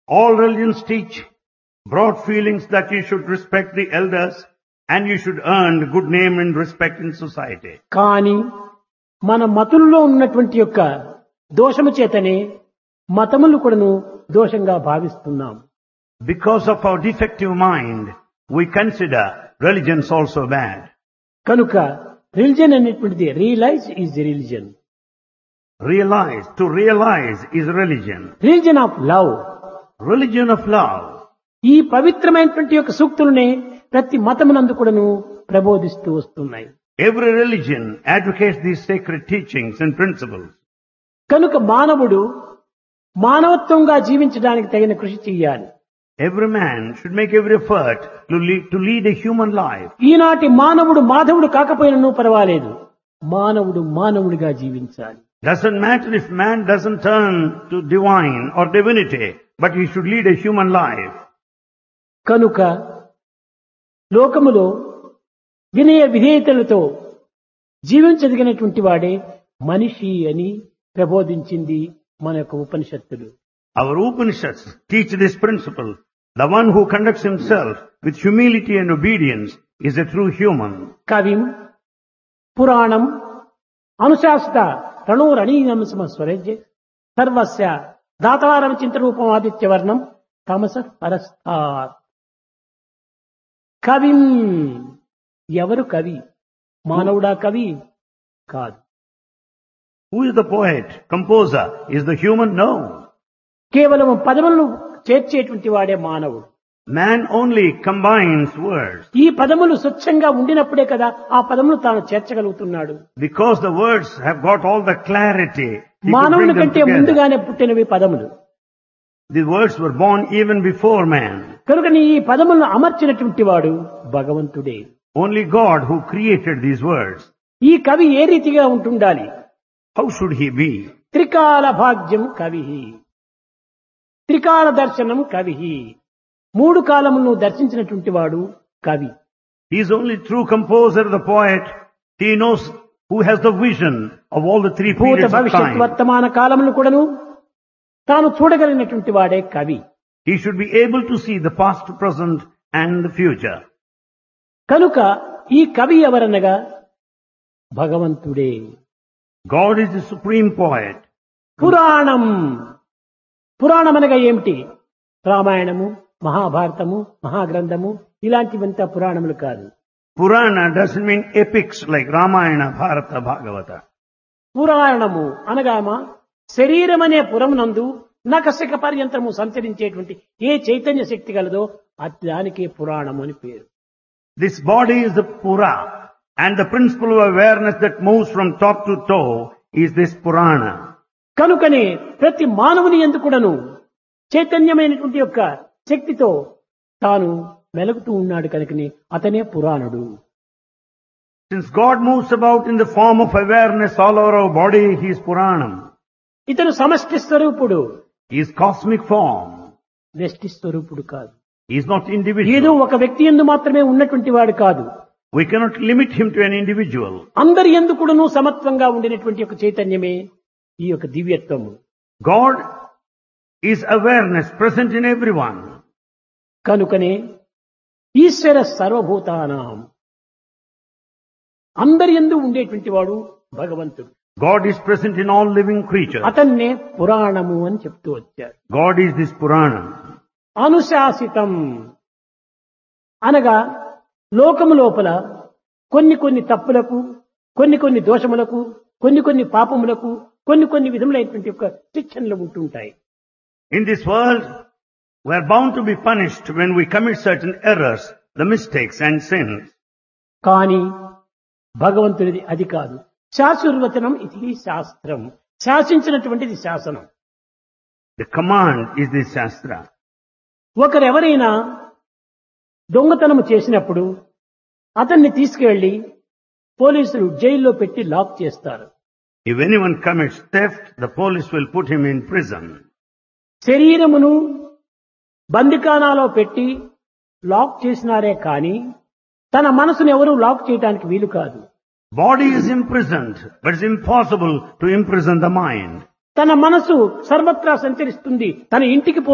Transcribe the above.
All religions teach broad feelings that you should respect the elders and you should earn good name and respect in society. కానీ మన మతుల్లో ఉన్నటువంటి యొక్క దోషము చేతనే మతములు కూడాను దోషంగా భావిస్తున్నాం Because of our defective mind, we consider religions also bad. కనుక religion అనేటువంటిది realize is religion Realize, to realize is religion. Religion of love Religion of love. ఈ పవిత్రమైనటువంటి యొక్క సూక్తులనే ప్రతి మతమునందు కూడాను ప్రబోధిస్తూ వస్తున్నాయి Every religion advocates these sacred teachings and principles. కనుక మానవుడు మానవత్వంగా జీవించడానికి తగిన కృషి చేయాలి Every man should make every effort to lead, to lead a human life. ఈనాటి మానవుడు మాధవుడు కాకపోయినను పర్వాలేదు మానవుడు మానవుడిగా జీవించాలి Doesn't matter if man doesn't turn to divine or divinity, but he should lead a human life. కనుక లోకములో వినయ విధేయతలతో జీవించదగినటువంటి వాడే మనిషి అని ప్రబోధించింది మన యొక్క ఉపనిషత్తులు Our Upanishads teach this principle. The one who conducts himself with humility and obedience is a true human. కవిం పురాణం అనుశాసిత రణోరణీనమ స్వరజ్య సర్వస్య దాతారం చింతరూపం ఆదిత్యవర్ణం తమస పరస్థాత్ కవిం ఎవరు కవి మానవుడా కవి కాదు Who is the poet, composer? Is the human? No. కేవలం పదములను చేర్చేటువంటి వాడే మానవుడు Man only combines words. ఈ పదములు స్వచ్ఛంగా ఉండినప్పుడే కదా ఆ పదములు తాను చేర్చగలుగుతున్నాడు Because the words have got all the clarity, he could మానవుని bring them కంటే together. ముందుగానే పుట్టినవి పదములు The words were born even before man. కనుక నీ ఈ పదములను అమర్చినటువంటి వాడు భగవంతుడే Only God who created these words. ఈ కవి ఏ రీతిగా ఉంటుండాలి How should he be? త్రికాల భాగ్యం కవి త్రికాల దర్శనం కవి మూడు కాలములను దర్శించినటువంటి వాడు కవి He is only true composer, the poet. He knows who has the vision of all the three భూత periods of భవిష్యత్ time. వర్తమాన కాలములు కూడాను తాను చూడగలిగినటువంటి వాడే కవి He should be able to see the past, present and the future. కనుక ఈ కవి ఎవరనగా భగవంతుడే God is the supreme poet. పురాణం పురాణం అనగా ఏమిటి రామాయణము మహాభారతము మహాగ్రంథము ఇలాంటివంతా పురాణములు కాదు Purana doesn't mean epics like Ramayana, Bharata, Bhagavata. పురాణము అనగామా శరీరం అనే పురమునందు నకశక పర్యంతము సంచరించేటువంటి ఏ చైతన్య శక్తి కలదో అది దానికే పురాణము అని పేరు This body is the Pura and the principle of awareness that moves from top to toe is this Purana. కనుకనే ప్రతి మానవుని ఎందుకుడను చైతన్యమైనటువంటి యొక్క శక్తితో తాను మెలుగుతూ ఉన్నాడు కనుకని అతనే పురాణుడు Since God moves about in the form of awareness all over our body, He is Puranam. ఇతను సమష్టి స్వరూపుడు He is cosmic form. వ్యష్టి స్వరూపుడు కాదు He is not ఏదో individual. ఒక వ్యక్తి ఎందు మాత్రమే ఉన్నటువంటి వాడు కాదు We cannot limit Him to an individual. అందరి ఎందుకుడును సమత్వంగా ఉండినటువంటి ఒక చైతన్యమే ఈ యొక్క దివ్యత్వము God is awareness present in everyone. కనుకనే ఈశ్వర సర్వభూతానాం అందరి ఎందు ఉండేటువంటి వాడు భగవంతుడు God is present in all living creatures. అతన్నే పురాణము అని చెప్తూ వచ్చారు God is this Purana. అనుశాసితం అనగా లోకము లోపల కొన్ని కొన్ని తప్పులకు కొన్ని కొన్ని దోషములకు కొన్ని కొన్ని పాపములకు కొన్ని కొన్ని విధములైనటువంటి యొక్క శిక్షణలు ఉంటుంటాయి In this world, we are bound to be punished when we commit certain errors, the mistakes and sins. కానీ భగవంతుడిది అది కాదు శాశ్వతవచనం ఇది శాస్త్రం శాసించినటువంటిది శాసనం The command is this Shastra. ఒకరెవరైనా దొంగతనము చేసినప్పుడు అతన్ని తీసుకువెళ్లి పోలీసులు జైల్లో పెట్టి లాక్ చేస్తారు If anyone commits theft, the police will put him in prison. శరీరమును బందికానాలో పెట్టి లాక్ చేసినారే కానీ తన మనసును ఎవరూ లాక్ చేయడానికి వీలు కాదు Body is imprisoned, but it's impossible to imprison the mind. తన మనసు సర్వత్రా సంచరిస్తుంది తన ఇంటికి పో